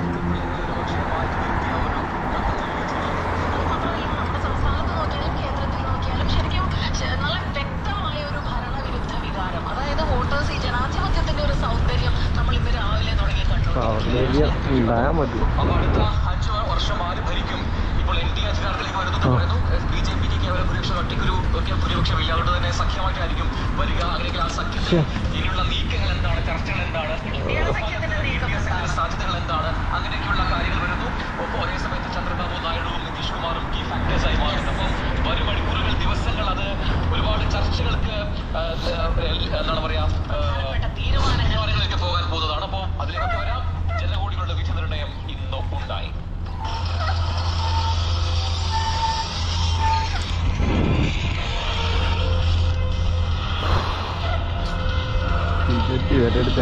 നമ്മുടെ സംസ്ഥാനത്ത് നോക്കിയാലും കേന്ദ്രത്തിൽ നോക്കിയാലും ശരിക്കും ശ- നല്ല വ്യക്തമായ ഒരു ഭരണവിരുദ്ധ വികാരം അതായത് വോട്ടേഴ്സ് ഈ ജനാധിപത്യത്തിന്റെ ഒരു സൗന്ദര്യം നമ്മൾ ഇന്ന് രാവിലെ തുടങ്ങി കണ്ടു സൗന്ദര്യം ഉണ്ടായാൽ മതി അപ്പൊ അടുത്ത അഞ്ചു വർഷം ആര് ഭരിക്കും ഇപ്പോൾ എൻ ഡി അധികാരത്തിലേക്ക് വരുന്നത് പറയുന്നു ബി ജെ പിക്ക് കേവല ഭൂരിപക്ഷം ഒറ്റയ്ക്കൊരു ഒക്കെ ഭൂരിപക്ഷമില്ല അതുകൊണ്ട് തന്നെ സഖ്യമായിട്ടായിരിക്കും വരിക അങ്ങനെയെങ്കിൽ ആ സഖ്യത്തിൽ ഇനിയുള്ള നീക്കങ്ങൾ എന്താണ് ചർച്ചകൾ എന്താണ് സഖ്യത്തിന്റെ നീക്കം സഖ്യത്തിന്റെ സാധ്യതകൾ എന്താണ് അങ്ങനെയൊക്കെയുള്ള കാര്യങ്ങൾ വരുന്നു ഒപ്പം ഒരേ സമയത്ത് ചന്ദ്രബാബു നായിഡുവും നിതീഷ് കുമാറും കീ ഫാക്ടേഴ്സായി മാറുന്നു അപ്പോൾ വരും മണിക്കൂറുകൾ ദിവസങ്ങൾ അത് ഒരുപാട് ചർച്ചകൾക്ക് ആ, ആ, എന്താണ് പറയാ ആ, പ്രധാനപ്പെട്ട തീരുമാനങ്ങൾ തീരുമാനങ്ങളിലേക്ക് പോകാൻ പോകുന്നതാണ് അപ്പോൾ അതിലേക്കൊക്കെ വരാം ജനകോടികളുടെ വിധി നിർണയം ഇന്നും ഉണ്ടായി ബിജെപി വരെ എടുത്ത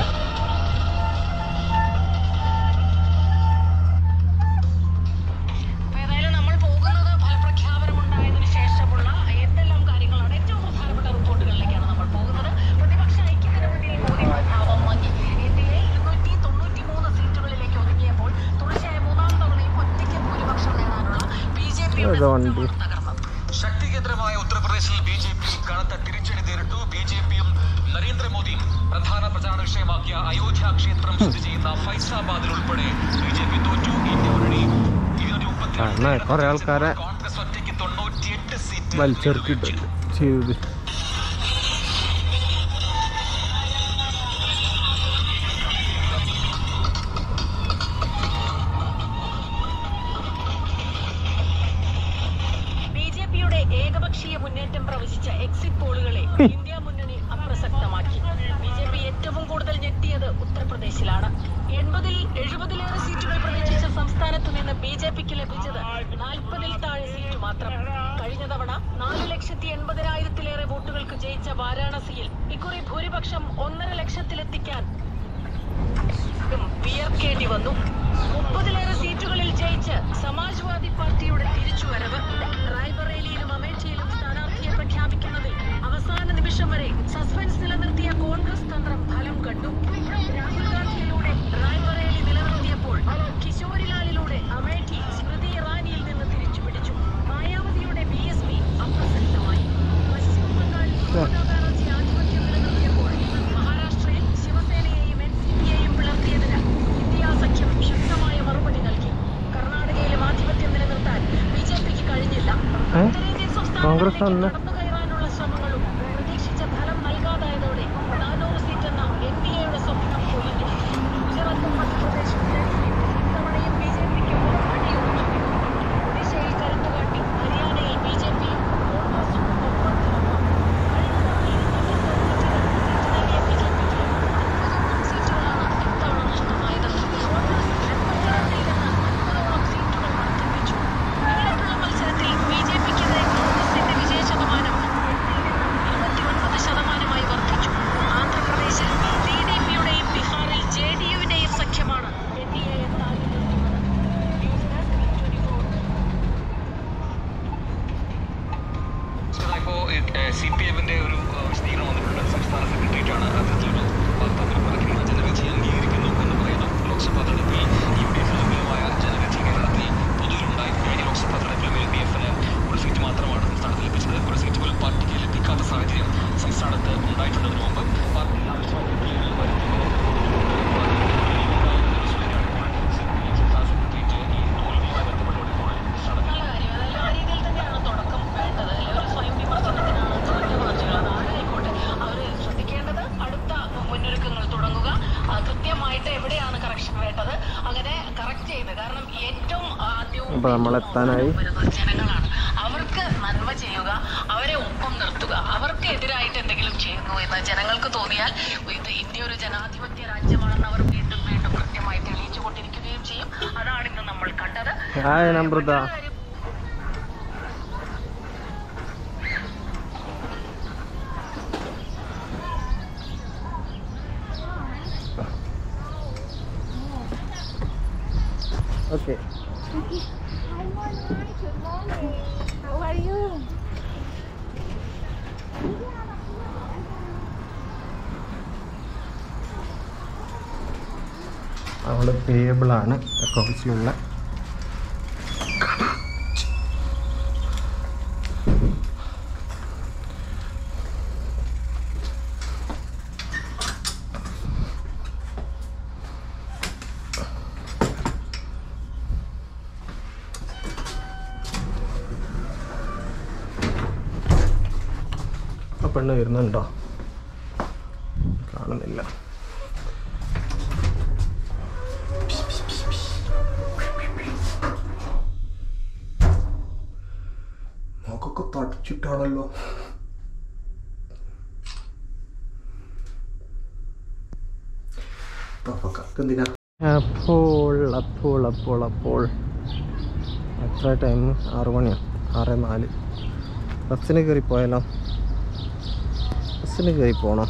അപ്പൊ ഏതായാലും നമ്മൾ പോകുന്നത് ഫലപ്രഖ്യാപനം ഉണ്ടായതിനു ശേഷമുള്ള എന്തെല്ലാം കാര്യങ്ങളാണ് ഏറ്റവും പ്രധാനപ്പെട്ട റിപ്പോർട്ടുകളിലേക്കാണ് നമ്മൾ പോകുന്നത് പ്രതിപക്ഷ ഐക്യത്തിന് മുന്നിൽ മോദി പ്രഭാവം മങ്ങി ഇന്ത്യയെ ഇരുന്നൂറ്റി തൊണ്ണൂറ്റി മൂന്ന് സീറ്റുകളിലേക്ക് ഒതുങ്ങിയപ്പോൾ തുടർച്ചയായ മൂന്നാം തവണയും ഒറ്റയ്ക്ക് ഭൂരിപക്ഷം നേടാനുള്ള ബി ജെ പിയുടെ ഏതാ വണ്ടി? ശ്രമമാണ് തകർന്നത് ശക്തി കേന്ദ്രമായ ഉത്തർപ്രദേശിൽ ബി ജെ പി കനത്ത തിരിച്ചടി നേരിട്ടു ബി ജെ പിയും നരേന്ദ്രമോദിയും പ്രധാന പ്രചാരണ വിഷയമാക്കിയ അയോധ്യ ക്ഷേത്രം സ്ഥിതി ചെയ്യുന്ന ഫൈസാബാദിൽ ഉൾപ്പെടെ ബി ജെ പി തോറ്റു ഇന്ത്യ മുന്നണി ഇരുന്നൂറ്റി മുപ്പത്തിരണ്ട് കാരണം കുറെ ആൾക്കാരെ കോൺഗ്രസ് ഒറ്റയ്ക്ക് തൊണ്ണൂറ്റിയെട്ട് സീറ്റ് വലിച്ചെറുക്കിയിട്ടുണ്ട് ചെയ്തത് ബി ജെ പിയുടെ ഏകപക്ഷീയ മുന്നേറ്റം പ്രവചിച്ച എക്സിറ്റ് പോളുകളെ ഇന്ത്യ മുന്നണി അപ്രസക്തമാക്കി ബി ജെ പി ഏറ്റവും കൂടുതൽ ഞെട്ടിയത് ഉത്തർപ്രദേശിലാണ് എൺപതിൽ എഴുപതിലേറെ സീറ്റുകൾ പ്രതീക്ഷിച്ച സംസ്ഥാനത്ത് നിന്ന് ബി ജെ പിക്ക് ലഭിച്ചത് നാൽപ്പതിൽ താഴെ സീറ്റ് മാത്രം കഴിഞ്ഞ തവണ നാല് ലക്ഷത്തി എൺപതിനായിരത്തിലേറെ വോട്ടുകൾക്ക് ജയിച്ച വാരാണസിയിൽ ഇക്കുറി ഭൂരിപക്ഷം ഒന്നര ലക്ഷത്തിലെത്തിക്കാൻ ഉം വിയർക്കേണ്ടി വന്നു മുപ്പതിലേറെ സീറ്റുകളിൽ ജയിച്ച് സമാജ്വാദി പാർട്ടിയുടെ തിരിച്ചുവരവ് റായ്ബറേലിയിലും അമേഠിയിലും സ്ഥാനാർത്ഥിയെ പ്രഖ്യാപിക്കുന്നതിൽ അവസാന നിമിഷം വരെ സസ്പെൻസ് നിലനിർത്തിയ കോൺഗ്രസ് തന്ത്രം ഫലം കണ്ടു രാഹുൽ ഗാന്ധിയിലൂടെ റായ്ബറേലി നിലനിർത്തിയപ്പോൾ കിശോരിലാലിലൂടെ അമേഠി സ്മൃതി ഇറാനിയിൽ നിന്ന് തിരിച്ചുപിടിച്ചു മായാവതിയുടെ ബി എസ് പി അപ്രസക്തമായി പശ്ചിമ ബംഗാളിൽ മമതാ ബാനർജി ആധിപത്യം നിലനിർത്തിയപ്പോൾ മഹാരാഷ്ട്രയിൽ ശിവസേനയെയും എൻ സി പിയെയും പിളർത്തിയതിന് ഇന്ത്യ സഖ്യം ശക്തമായ മറുപടി നൽകി കർണാടകയിലും ആധിപത്യം നിലനിർത്താൻ ബി ജെ പിക്ക് കഴിഞ്ഞില്ല ഏ? ഉത്തരേന്ത്യൻ കോൺഗ്രസ് സംസ്ഥാനങ്ങളിലേക്ക് അല്ല. കടന്നുകയറാനുള്ള ശ്രമങ്ങളും പ്രതീക്ഷിച്ച ഫലം നൽകാതായതോടെ നാനൂറ് സീറ്റെന്ന എൻ ഡി എയുടെ സ്വപ്നം പൊലിഞ്ഞു അപ്പോൾ നമ്മൾ എത്താനായി വരുന്ന ജനങ്ങളാണ് അവർക്ക് നന്മ ചെയ്യുക അവരെ ഒപ്പം നിർത്തുക അവർക്ക് എതിരായിട്ട് എന്തെങ്കിലും ചെയ്യുന്നു എന്ന് ജനങ്ങൾക്ക് തോന്നിയാൽ ഇത് ഇന്ത്യ ഒരു ജനാധിപത്യ രാജ്യമാണെന്ന് അവർ വീണ്ടും വീണ്ടും കൃത്യമായി തെളിയിച്ചു കൊണ്ടിരിക്കുകയും ചെയ്യും അതാണ് ഇന്ന് നമ്മൾ കണ്ടത് hi Namrata okay How are you? നമ്മൾ പേയബിളാണ് അക്കൗണ്ട്സിലുള്ള ആ പെണ്ണ് വരുന്നുണ്ടോ കാണുന്നില്ല മുഖമൊക്കെ തടിച്ചിട്ടാണല്ലോ എന്തിനാ അപ്പോൾ അപ്പോൾ അപ്പോൾ അപ്പോൾ എത്ര ടൈം ആറ് മണിയാണ് ആറ് നാല് ബസ്സിന് കയറി പോയാലോ ബസ്സിന് കയറി പോകണം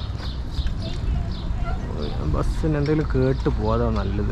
ബസ്സിന് എന്തെങ്കിലും കേട്ട് പോകാതാ നല്ലത്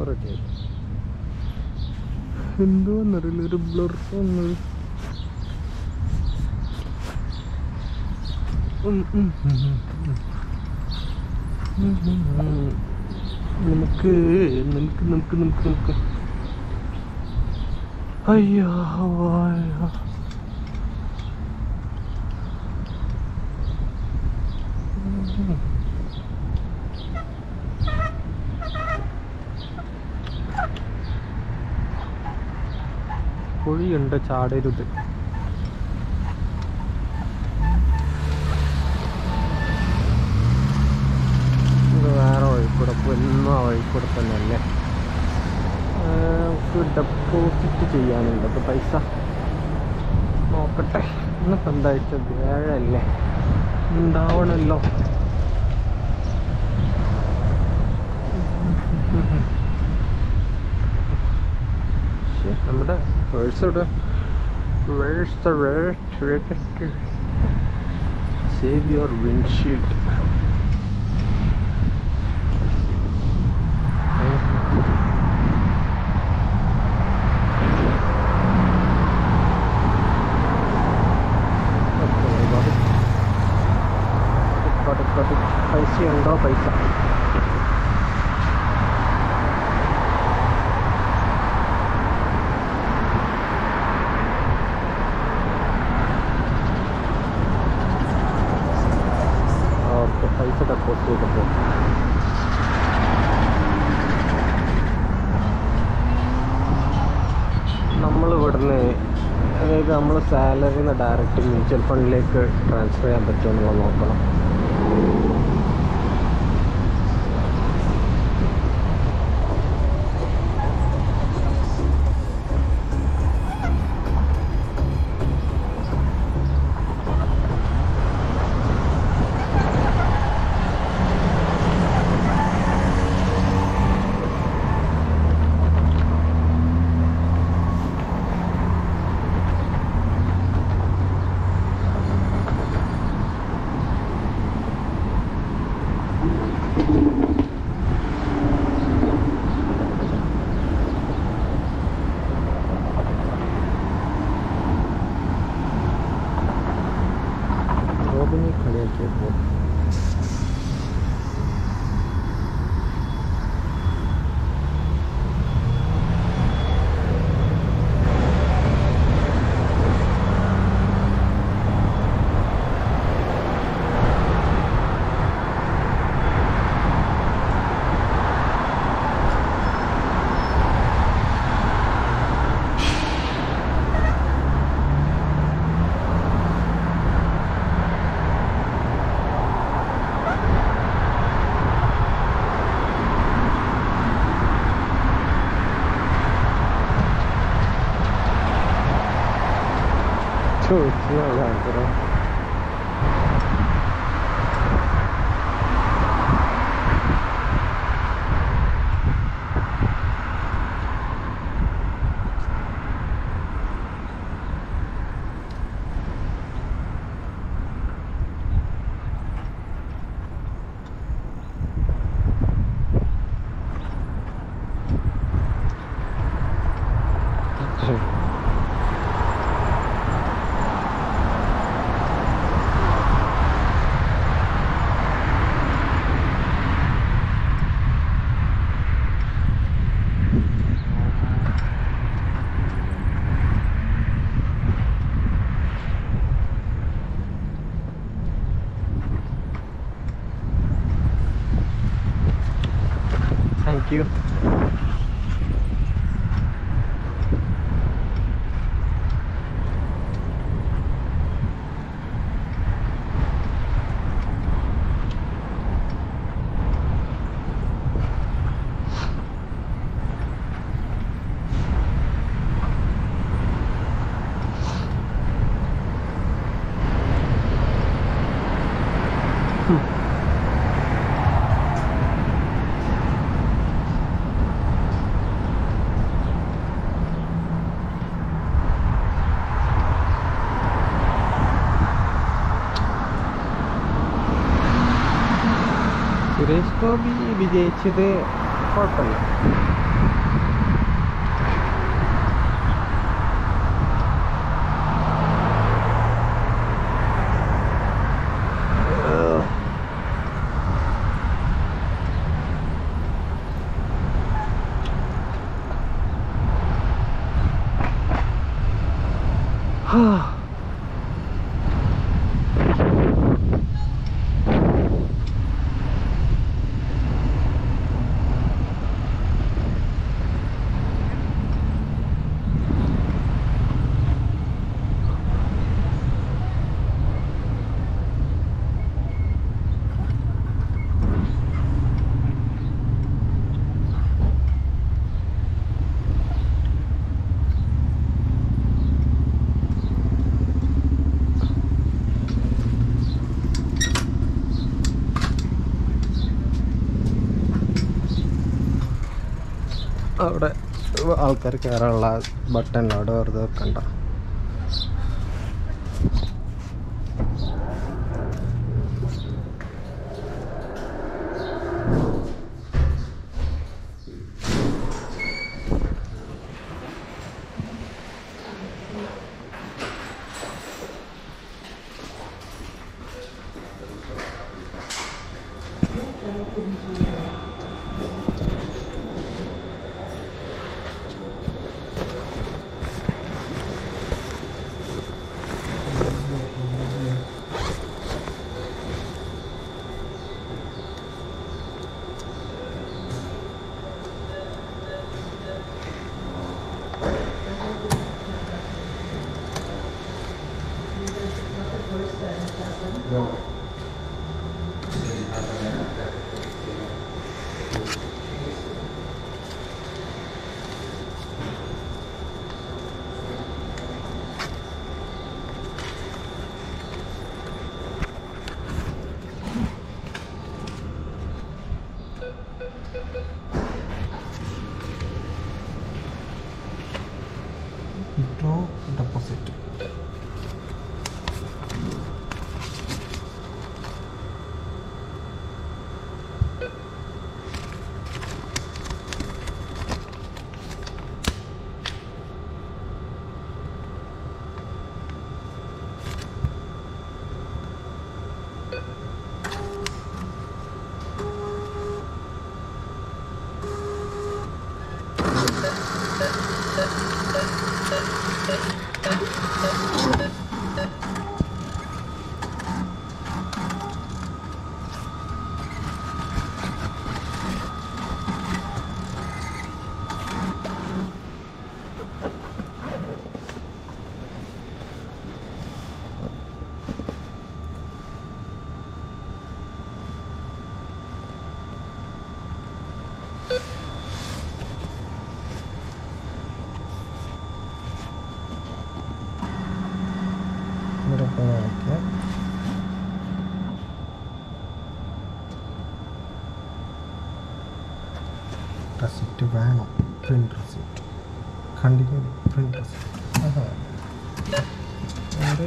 ഇപ്പൊ റെഡി എന്തോ എന്നറിയില്ല ഒരു ബ്ലർ വന്നത് ഉം, ഉം, ഉം, ഉം. ഉം, ഉം, ഉം. നമുക്ക് നമുക്ക് നമുക്ക് നമുക്ക് നമുക്ക് അയ്യോ അയ്യോ ഉം. കുഴിയുണ്ട് ചാടരുത് ഇത് വേറെ വഴിക്കൂടെ എന്നും ആ വഴിക്കൂടെ തന്നെ അല്ലേ നമുക്ക് ഡെപ്പോസിറ്റ് ചെയ്യാനുണ്ട് അപ്പോൾ പൈസ നോക്കട്ടെ ഇന്നിപ്പോൾ എന്താ വെച്ചത് ഏഴല്ലേ ഉണ്ടാവണല്ലോ ശ്ശെ, നമ്മുടെ പേഴ്സ് ഇവിടെ Where's the red register? Save your windshield. പൈസ ഉണ്ടോ പൈസ ഓക്കെ പൈസ ഡെപ്പോസിറ്റ് ചെയ്തപ്പോൾ നമ്മൾ ഇവിടുന്ന് അതായത് നമ്മൾ സാലറിന്ന് ഡയറക്റ്റ് മ്യൂച്വൽ ഫണ്ടിലേക്ക് ട്രാൻസ്ഫർ ചെയ്യാൻ പറ്റുമോ എന്നുള്ളത് നോക്കണം റോബിനെ കളിയാക്കിയപ്പോൾ ചോദിച്ചതാണ് ആഗ്രഹം താങ്ക് യു സുരേഷ് ഗോപി വിജയിച്ചത് കുഴപ്പമില്ല അവിടെ ആൾക്കാർ കയറാനുള്ള ബട്ടൺ അവിടെ വെറുതെ വെക്കണ്ട വിഡ്രോ ഡെപ്പോസിറ്റ് ഇവിടെ ഇപ്പോൾ കാണിക്കാം റെസിപ്റ്റ് വേണം print receipt continue print receipt അതാ അവിടെ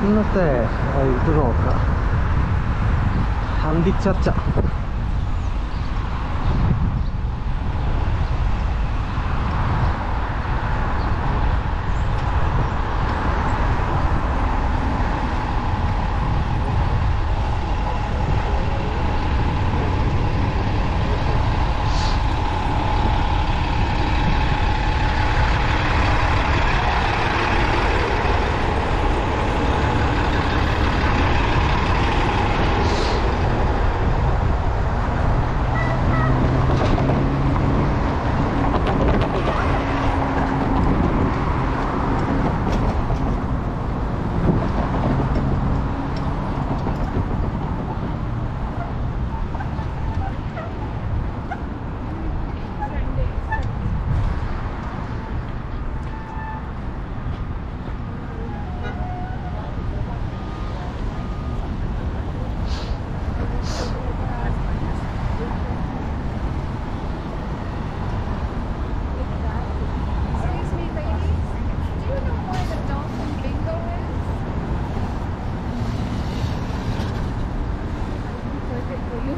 ഇന്നത്തെ ആ, ഇത് നോക്കാം അന്തിച്ചർച്ച Excuse me, ladies. Do you know where the dolphin bingo is? Perfect for you.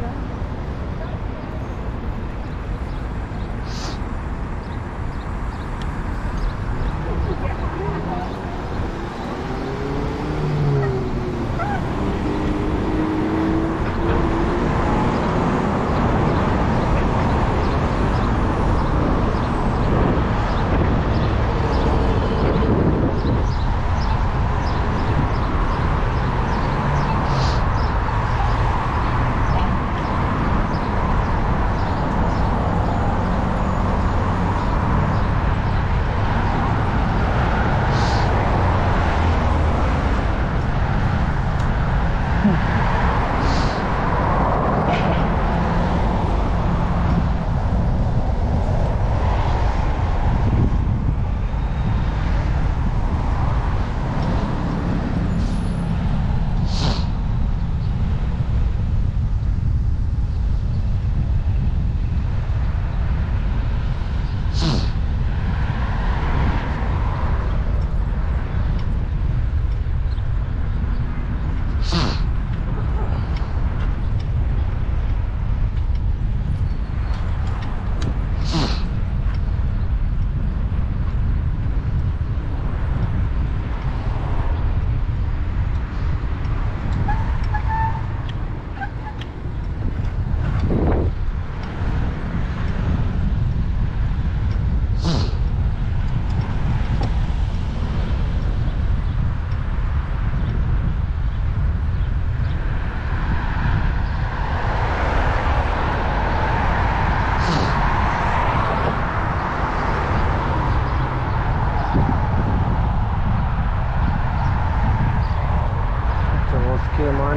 Jose K Mani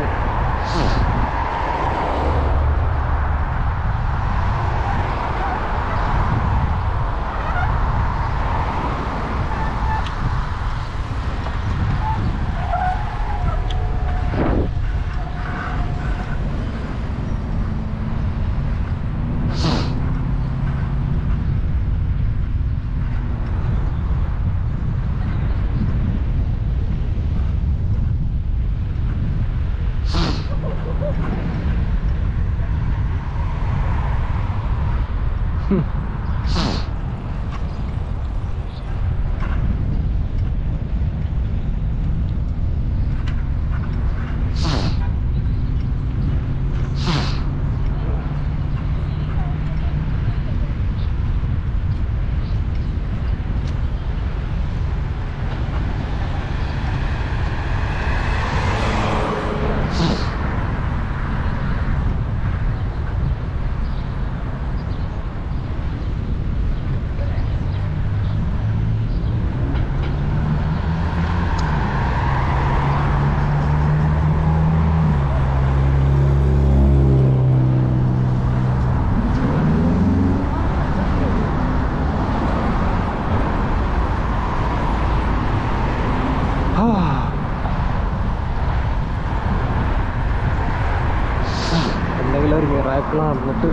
എന്തെങ്കിലും ഒരു മിറാക്കിൾ നടന്നിട്ട്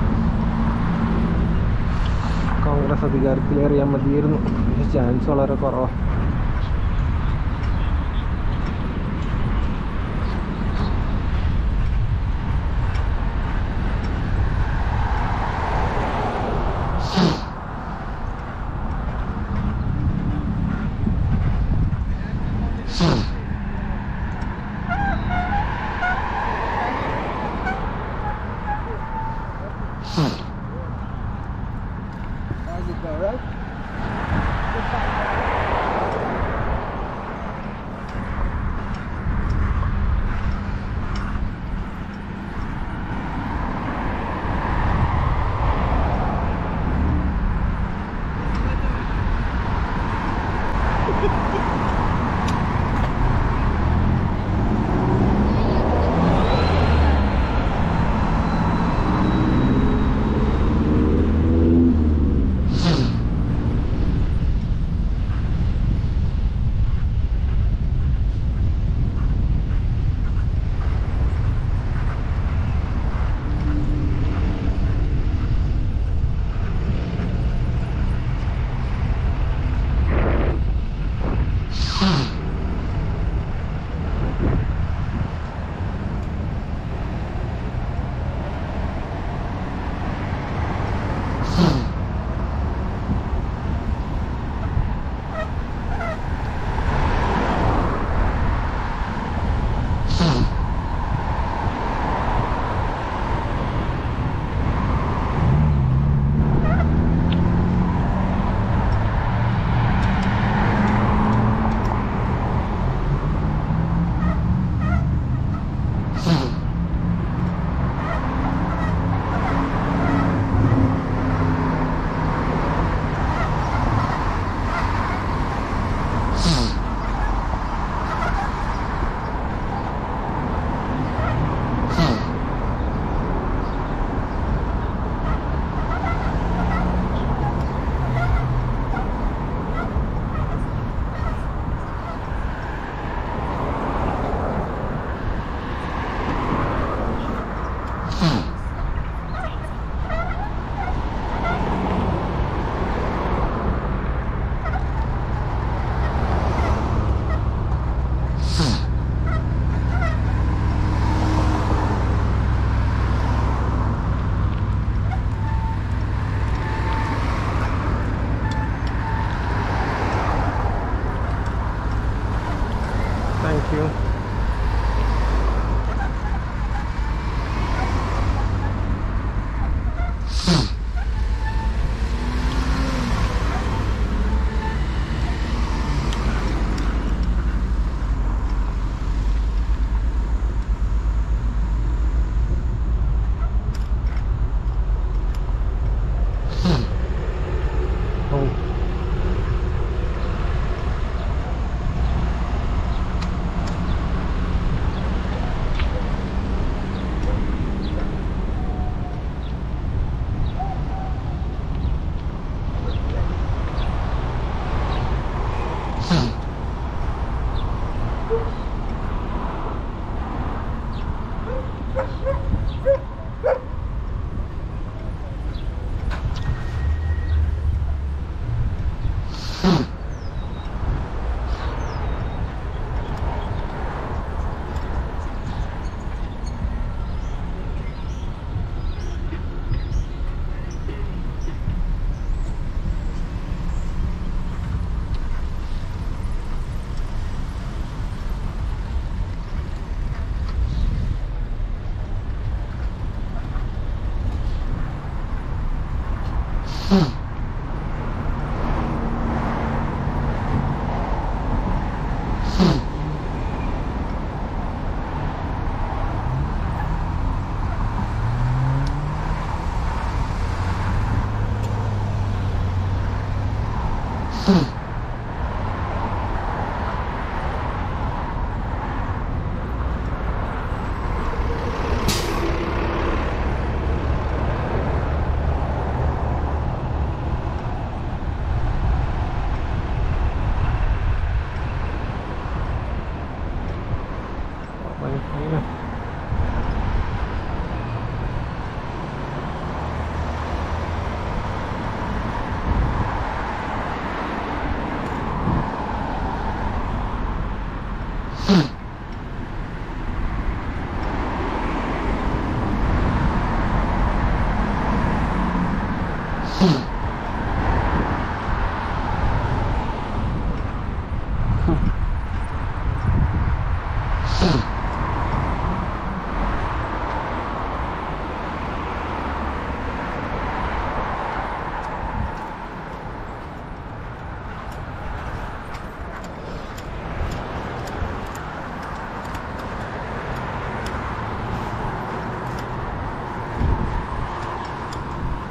കോൺഗ്രസ് അധികാരത്തിലേറിയാൽ മതിയായിരുന്നു പക്ഷെ ചാൻസ് വളരെ കുറവാണ് താങ്ക് യു Oh.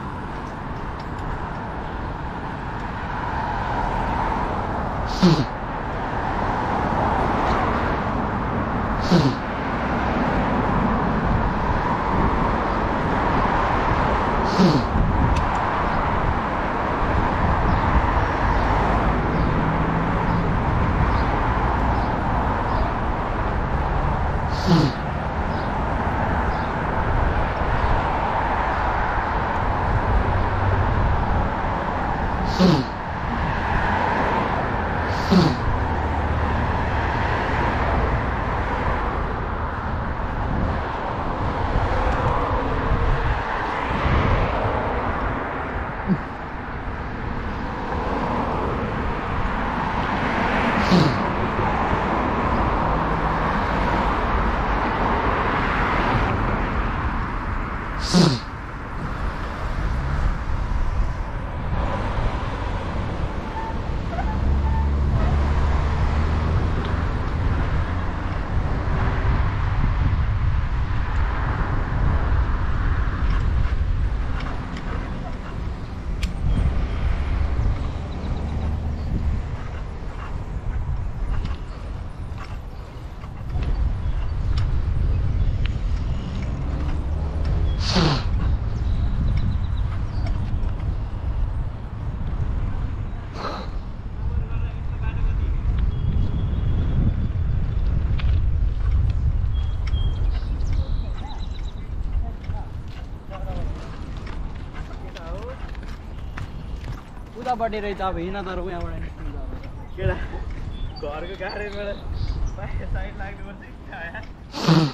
Hmm. उतापट्टि रहेछ अब हिँड तर यहाँबाट केटा घरको गाडीबाट साइड लाग्नुपर्छ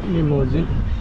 ലിമോസിൻ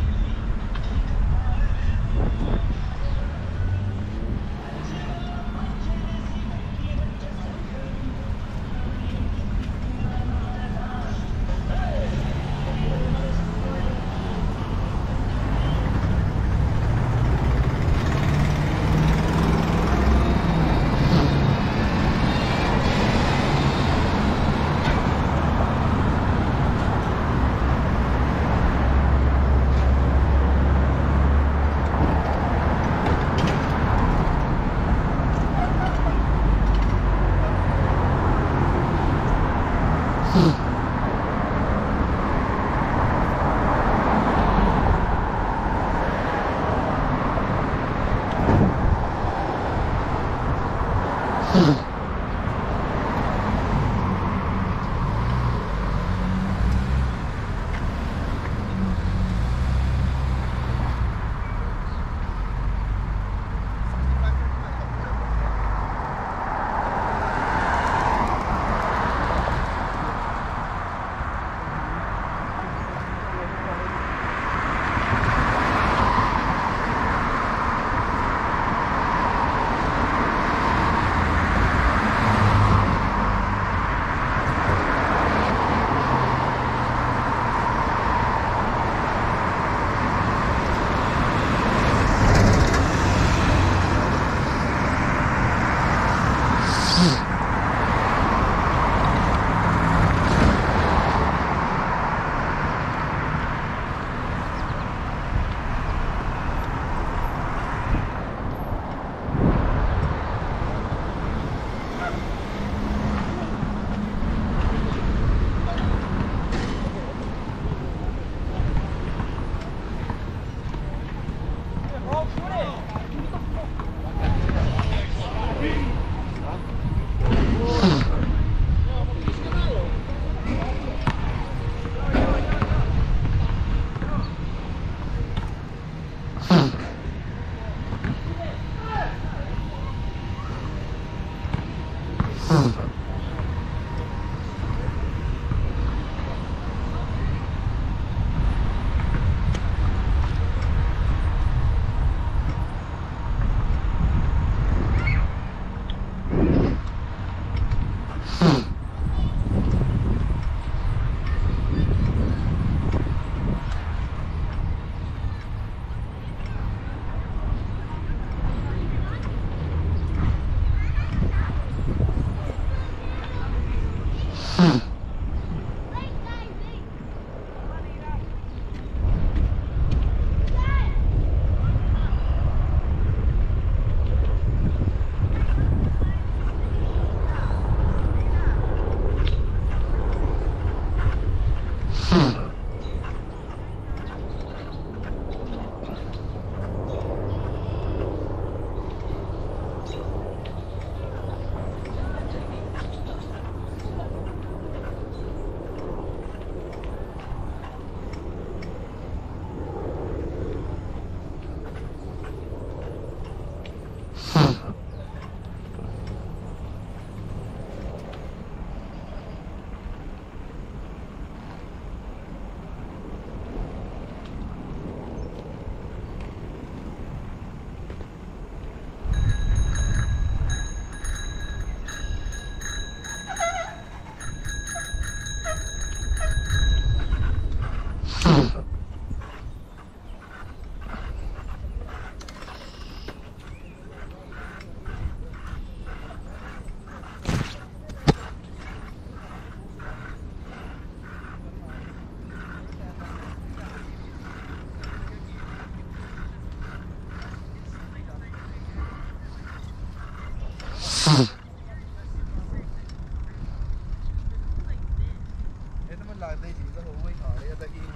ਇਹ ਤਾਂ ਮੈਨੂੰ ਲੱਗਦਾ ਹੀ ਸੀ ਤਾਂ ਹੋਊਗਾ ਹੀ ਖਾ ਲਿਆ ਤਾਂ ਕੀ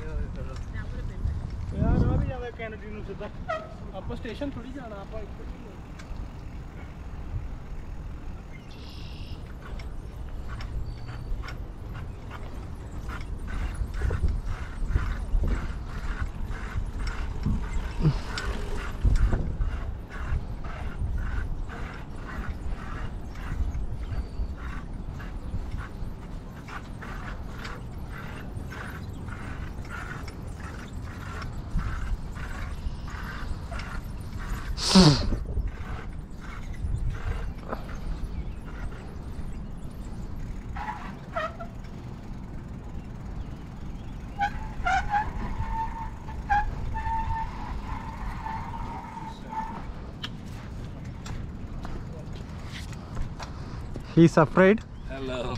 ਯਾਰ ਆ ਵੀ ਜਾਵੇ ਕੈਨੇਡੀ ਨੂੰ ਸਿੱਧਾ ਆਪਾਂ ਸਟੇਸ਼ਨ ਥੋੜੀ ਜਾਣਾ ਆਪਾਂ ਇੱਥੇ ਹੀ ਆ। He's afraid. Hello.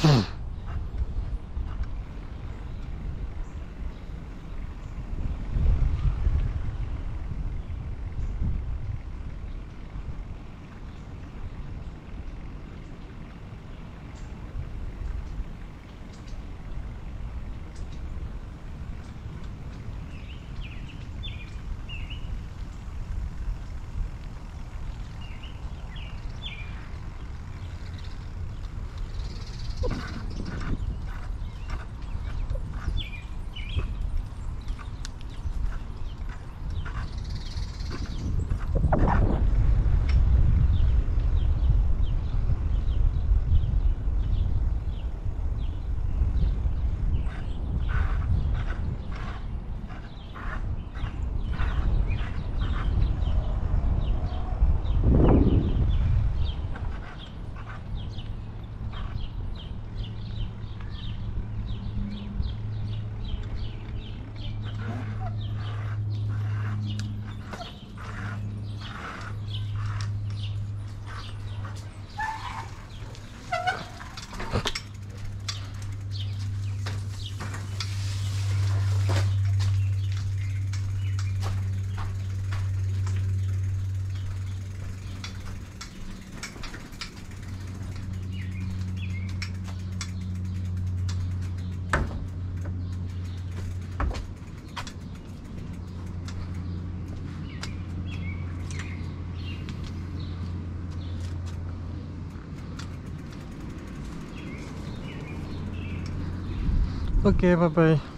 Okay, bye bye.